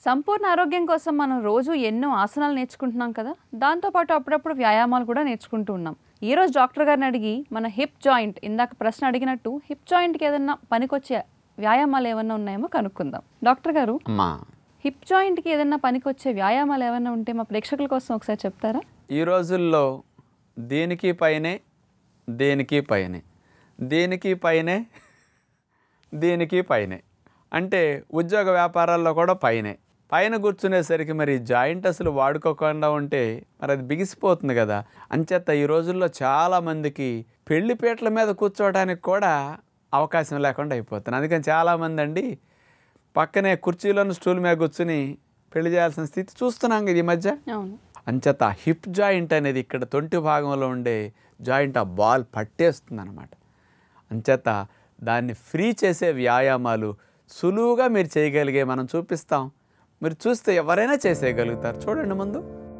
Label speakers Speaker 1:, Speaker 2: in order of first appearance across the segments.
Speaker 1: సంపూర్ణ ఆరోగ్యం కోసం మనం రోజు ఎన్నో ఆసనాలు నేర్చుకుంటున్నాం కదా దాంతోపాటు అప్పుడప్పుడు వ్యాయామాలు కూడా నేర్చుకుంటూ ఉన్నాం ఈ రోజు డాక్టర్ గారిని అడిగి మన హిప్ జాయింట్ ఇందాక ప్రశ్న అడిగినట్టు హిప్ జాయింట్కి ఏదన్నా పనికొచ్చే వ్యాయామాలు ఏమన్నా ఉన్నాయేమో కనుక్కుందాం డాక్టర్ గారు
Speaker 2: అమ్మా
Speaker 1: హిప్ జాయింట్కి ఏదన్నా పనికొచ్చే వ్యాయామాలు ఏమైనా ఉంటే మా ప్రేక్షకుల కోసం ఒకసారి చెప్తారా
Speaker 2: ఈ రోజుల్లో దీనికి పైనే దేనికి పైనే దీనికి పైనే దీనికి పైనే అంటే ఉద్యోగ వ్యాపారాల్లో కూడా పైనే పైన కూర్చునేసరికి మరి జాయింట్ అసలు వాడుకోకుండా ఉంటే మరి అది బిగిసిపోతుంది కదా అంచేత ఈ రోజుల్లో చాలామందికి పెళ్లి పీటల మీద కూర్చోవడానికి కూడా అవకాశం లేకుండా అయిపోతుంది అందుకని చాలామంది అండి పక్కనే కుర్చీలోని స్టూల్ మీద కూర్చుని పెళ్లి చేయాల్సిన స్థితి చూస్తున్నాం కదా ఈ మధ్య
Speaker 1: అవును
Speaker 2: అంచేత హిప్ జాయింట్ అనేది ఇక్కడ తొంటి భాగంలో ఉండే జాయింట్ ఆ బాల్ పట్టేస్తుంది అనమాట అంచేత దాన్ని ఫ్రీ చేసే వ్యాయామాలు సులువుగా మీరు చేయగలిగే మనం చూపిస్తాం మీరు చూస్తే ఎవరైనా చేసేయగలుగుతారు చూడండి ముందు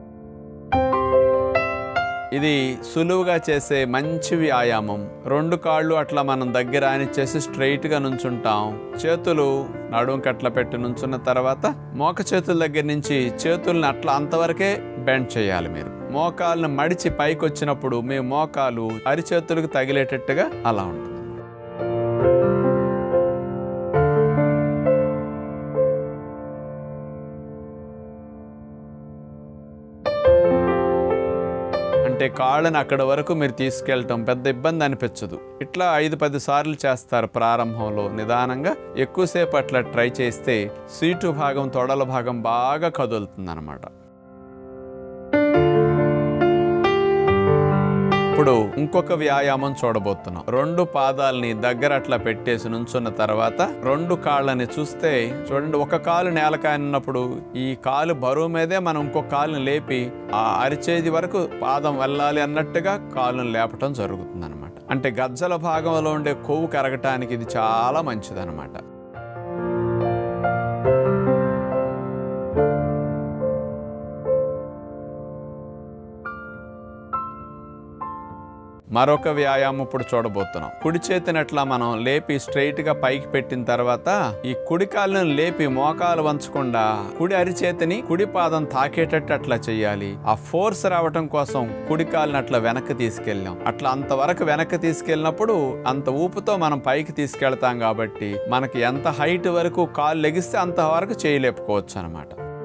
Speaker 2: ఇది సులువుగా చేసే మంచి వ్యాయామం రెండు కాళ్ళు అట్లా మనం దగ్గర ఆనిచ్చేసి స్ట్రైట్గా నుంచుంటాం చేతులు నడుం కట్ల పెట్టి నుంచున్న తర్వాత మోక చేతుల దగ్గర నుంచి చేతుల్ని అట్లా అంతవరకే బెండ్ చేయాలి మీరు మోకాలను మడిచి పైకి వచ్చినప్పుడు మీ మోకాలు అరిచేతులకు తగిలేటట్టుగా అలా ఉంటుంది అంటే కాళ్ళని అక్కడ వరకు మీరు తీసుకెళ్ళటం పెద్ద ఇబ్బంది అనిపించదు ఇట్లా ఐదు పది సార్లు చేస్తారు ప్రారంభంలో నిదానంగా ఎక్కువసేపు అట్లా ట్రై చేస్తే సీటు భాగం తొడల భాగం బాగా కదులుతుంది అనమాట ఇప్పుడు ఇంకొక వ్యాయామం చూడబోతున్నాం రెండు పాదాలని దగ్గర అట్లా పెట్టేసి నుంచున్న తర్వాత రెండు కాళ్ళని చూస్తే చూడండి ఒక కాలు నేల కానినప్పుడు ఈ కాలు బరువు మీదే మనం ఇంకో కాలుని లేపి ఆ అరిచేది వరకు పాదం వెళ్ళాలి అన్నట్టుగా కాలుని లేపటం జరుగుతుంది అనమాట అంటే గజ్జల భాగంలో ఉండే కొవ్వు కరగటానికి ఇది చాలా మంచిదన్నమాట మరొక వ్యాయామం ఇప్పుడు చూడబోతున్నాం కుడి చేతిని అట్లా మనం లేపి స్ట్రైట్ గా పైకి పెట్టిన తర్వాత ఈ కుడి కాళ్ళను లేపి మోకాలు వంచకుండా కుడి అరిచేతిని కుడి పాదం తాకేటట్టు అట్లా చేయాలి ఆ ఫోర్స్ రావటం కోసం కుడి కాళ్ళని అట్లా వెనక్కి తీసుకెళ్ళాం అట్లా అంతవరకు వెనక్కి తీసుకెళ్ళినప్పుడు అంత ఊపుతో మనం పైకి తీసుకెళ్తాం కాబట్టి మనకి ఎంత హైట్ వరకు కాలు లెగిస్తే అంతవరకు చేయలేపుకోవచ్చు అనమాట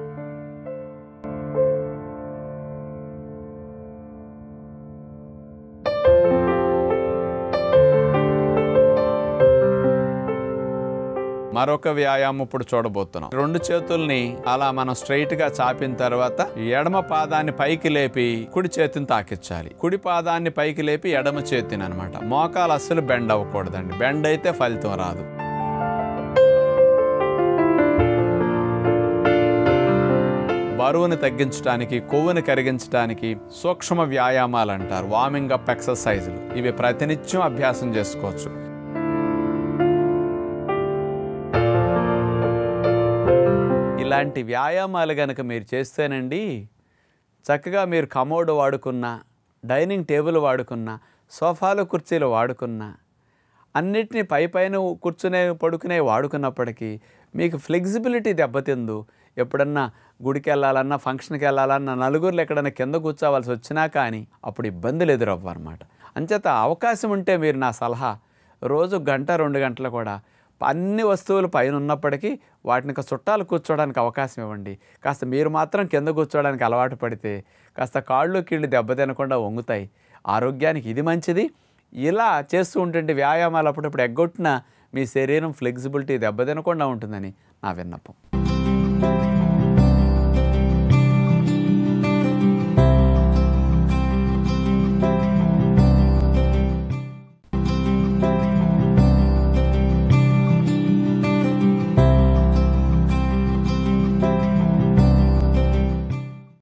Speaker 2: మరొక వ్యాయామం ఇప్పుడు చూడబోతున్నాం రెండు చేతుల్ని అలా మనం స్ట్రైట్ గా చాపిన తర్వాత ఎడమ పాదాన్ని పైకి లేపి కుడి చేతిని తాకిచ్చాలి కుడి పాదాన్ని పైకి లేపి ఎడమ చేతిని అనమాట మోకాలు అస్సలు బెండ్ అవ్వకూడదండి బెండ్ అయితే ఫలితం రాదు బరువుని తగ్గించడానికి కొవ్వుని కరిగించడానికి సూక్ష్మ వ్యాయామాలు అంటారు వార్మింగ్ అప్ ఎక్సర్సైజులు ఇవి ప్రతినిత్యం అభ్యాసం చేసుకోవచ్చు ఇలాంటి వ్యాయామాలు కనుక మీరు చేస్తేనండి చక్కగా మీరు కమోడ్ వాడుకున్నా డైనింగ్ టేబుల్ వాడుకున్నా సోఫాలు కుర్చీలు వాడుకున్నా అన్నిటినీ పై పైన కూర్చునే పడుకునే వాడుకున్నప్పటికీ మీకు ఫ్లెక్సిబిలిటీ దెబ్బతిందు ఎప్పుడన్నా గుడికి వెళ్ళాలన్నా ఫంక్షన్కి వెళ్ళాలన్నా నలుగురు ఎక్కడన్నా కింద కూర్చోవాల్సి వచ్చినా కానీ అప్పుడు ఇబ్బందులు ఎదురవ్వు అనమాట అంచేత అవకాశం ఉంటే మీరు నా సలహా రోజు గంట రెండు గంటలు కూడా అన్ని వస్తువులు పైన ఉన్నప్పటికీ వాటిని ఇంకా చుట్టాలు కూర్చోవడానికి అవకాశం ఇవ్వండి కాస్త మీరు మాత్రం కింద కూర్చోవడానికి అలవాటు పడితే కాస్త కాళ్ళు కీళ్ళు దెబ్బతినకుండా వంగుతాయి ఆరోగ్యానికి ఇది మంచిది ఇలా చేస్తూ ఉంటుంటే వ్యాయామాలు అప్పుడప్పుడు ఎగ్గొట్టిన మీ శరీరం ఫ్లెక్సిబిలిటీ దెబ్బతినకుండా ఉంటుందని నా విన్నపం